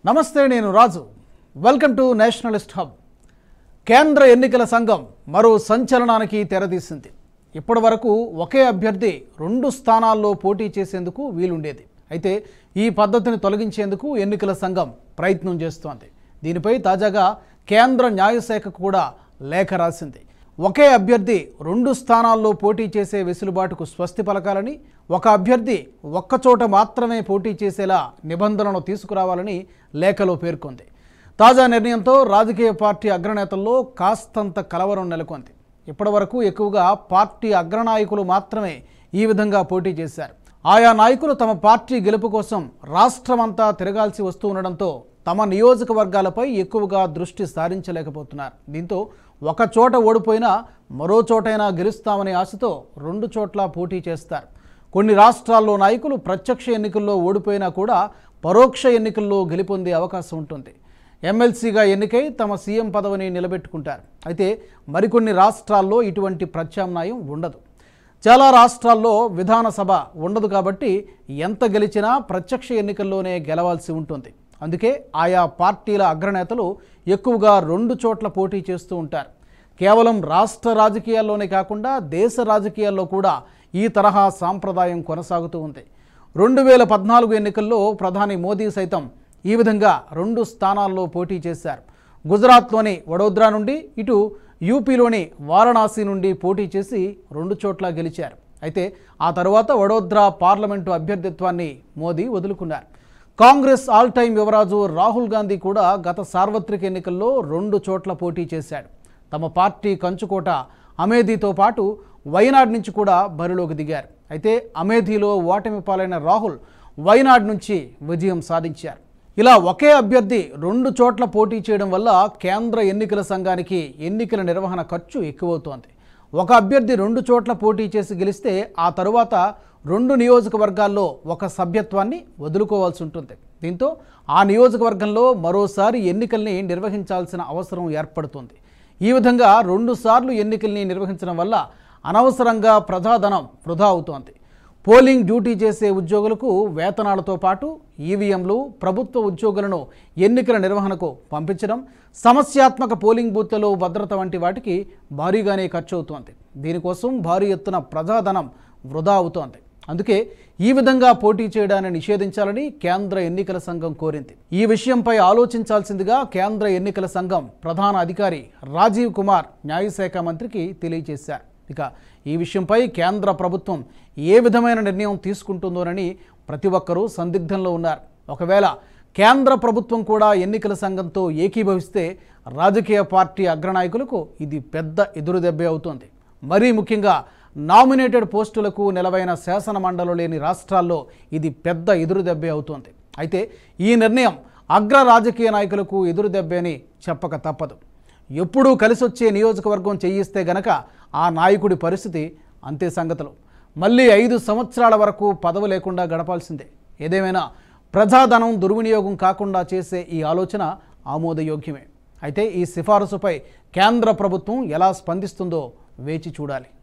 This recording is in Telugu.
నమస్తే నేను Raju welcome to nationalist hub కేంద్ర ఎన్నికల సంఘం మరో సంచలనానికి తెరతీసింది ఇప్పటి వరకు ఒకే అభ్యర్థి రెండు స్థానాల్లో పోటీ చేసేందుకు వీలుండేది అయితే ఈ పద్ధతిని తొలగించేందుకు ఎన్నికల సంఘం ప్రయత్నం చేస్తోంది దీనిపై తాజాగా కేంద్ర న్యాయశాఖకు కూడా లేఖ రాసింది ఒకే అభ్యర్థి రెండు స్థానాల్లో పోటీ చేసే వెసులుబాటుకు స్వస్తి పలకాలని ఒక అభ్యర్థి ఒక్కచోట మాత్రమే పోటీ చేసేలా నిబంధనలు తీసుకురావాలని లేఖలో పేర్కొంది తాజా నిర్ణయంతో రాజకీయ పార్టీ అగ్రనేతల్లో కాస్తంత కలవరం నెలకొంది ఇప్పటివరకు ఎక్కువగా పార్టీ అగ్రనాయకులు మాత్రమే ఈ విధంగా పోటీ చేశారు ఆయా నాయకులు తమ పార్టీ గెలుపు కోసం రాష్ట్రమంతా తిరగాల్సి వస్తూ ఉండడంతో తమ నియోజకవర్గాలపై ఎక్కువగా దృష్టి సారించలేకపోతున్నారు దీంతో ఒక చోట ఓడిపోయినా మరో చోటైనా గెలుస్తామనే ఆశతో రెండు చోట్ల పోటీ చేస్తారు కొన్ని రాష్ట్రాల్లో నాయకులు ప్రత్యక్ష ఎన్నికల్లో ఓడిపోయినా కూడా పరోక్ష ఎన్నికల్లో గెలుపొందే అవకాశం ఉంటుంది ఎమ్మెల్సీగా ఎన్నికై తమ సీఎం పదవిని నిలబెట్టుకుంటారు అయితే మరికొన్ని రాష్ట్రాల్లో ఇటువంటి ప్రత్యామ్నాయం ఉండదు చాలా రాష్ట్రాల్లో విధానసభ ఉండదు కాబట్టి ఎంత గెలిచినా ప్రత్యక్ష ఎన్నికల్లోనే గెలవాల్సి ఉంటుంది అందుకే ఆయా పార్టీల అగ్రనేతలు ఎక్కువగా రెండు చోట్ల పోటీ చేస్తూ ఉంటారు కేవలం రాష్ట్ర రాజకీయాల్లోనే కాకుండా దేశ రాజకీయాల్లో కూడా ఈ తరహా సాంప్రదాయం కొనసాగుతూ ఉంది రెండు వేల పద్నాలుగు ఎన్నికల్లో ప్రధాని మోదీ సైతం ఈ విధంగా రెండు స్థానాల్లో పోటీ చేశారు గుజరాత్లోని వడోదరా నుండి ఇటు యూపీలోని వారణాసి నుండి పోటీ చేసి రెండు చోట్ల గెలిచారు అయితే ఆ తర్వాత వడోదరా పార్లమెంటు అభ్యర్థిత్వాన్ని మోదీ వదులుకున్నారు కాంగ్రెస్ ఆల్ టైం యువరాజు రాహుల్ గాంధీ కూడా గత సార్వత్రిక ఎన్నికల్లో రెండు చోట్ల పోటీ చేశాడు తమ పార్టీ కంచుకోట అమేధీతో పాటు వైనాడ్ నుంచి కూడా బరిలోకి దిగారు అయితే అమేధీలో ఓటమి పాలైన రాహుల్ వైనాడ్ నుంచి విజయం సాధించారు ఇలా ఒకే అభ్యర్థి రెండు చోట్ల పోటీ చేయడం వల్ల కేంద్ర ఎన్నికల సంఘానికి ఎన్నికల నిర్వహణ ఖర్చు ఎక్కువవుతోంది ఒక అభ్యర్థి రెండు చోట్ల పోటీ చేసి గెలిస్తే ఆ తరువాత రెండు నియోజకవర్గాల్లో ఒక సభ్యత్వాన్ని వదులుకోవాల్సి ఉంటుంది దీంతో ఆ నియోజకవర్గంలో మరోసారి ఎన్నికల్ని నిర్వహించాల్సిన అవసరం ఏర్పడుతుంది ఈ విధంగా రెండుసార్లు ఎన్నికల్ని నిర్వహించడం వల్ల అనవసరంగా ప్రజాధనం వృధా అవుతోంది పోలింగ్ డ్యూటీ చేసే ఉద్యోగులకు వేతనాలతో పాటు ఈవీఎంలు ప్రభుత్వ ఉద్యోగులను ఎన్నికల నిర్వహణకు పంపించడం సమస్యాత్మక పోలింగ్ బూత్లలో భద్రత వంటి వాటికి భారీగానే ఖర్చు అవుతోంది దీనికోసం భారీ ఎత్తున ప్రజాధనం వృధా అవుతోంది అందుకే ఈ విధంగా పోటీ చేయడాన్ని నిషేధించాలని కేంద్ర ఎన్నికల సంఘం కోరింది ఈ విషయంపై ఆలోచించాల్సిందిగా కేంద్ర ఎన్నికల సంఘం ప్రధాన అధికారి రాజీవ్ కుమార్ న్యాయశాఖ మంత్రికి తెలియజేశారు ఇక ఈ విషయంపై కేంద్ర ప్రభుత్వం ఏ విధమైన నిర్ణయం తీసుకుంటుందోనని ప్రతి ఒక్కరూ సందిగ్ధంలో ఉన్నారు ఒకవేళ కేంద్ర ప్రభుత్వం కూడా ఎన్నికల సంఘంతో ఏకీభవిస్తే రాజకీయ పార్టీ అగ్రనాయకులకు ఇది పెద్ద ఎదురుదెబ్బే అవుతోంది మరీ ముఖ్యంగా నామినేటెడ్ పోస్టులకు నెలవైన శాసన మండలి లేని రాష్ట్రాల్లో ఇది పెద్ద ఎదురుదెబ్బే అవుతోంది అయితే ఈ నిర్ణయం అగ్ర రాజకీయ నాయకులకు ఎదురుదెబ్బే అని చెప్పక తప్పదు ఎప్పుడూ కలిసొచ్చే నియోజకవర్గం చేయిస్తే గనక ఆ నాయకుడి పరిస్థితి అంతే సంగతులు మళ్ళీ ఐదు సంవత్సరాల వరకు పదవి లేకుండా గడపాల్సిందే ఏదేమైనా ప్రజాధనం దుర్వినియోగం కాకుండా చేసే ఈ ఆలోచన ఆమోదయోగ్యమే అయితే ఈ సిఫారసుపై కేంద్ర ప్రభుత్వం ఎలా స్పందిస్తుందో వేచి చూడాలి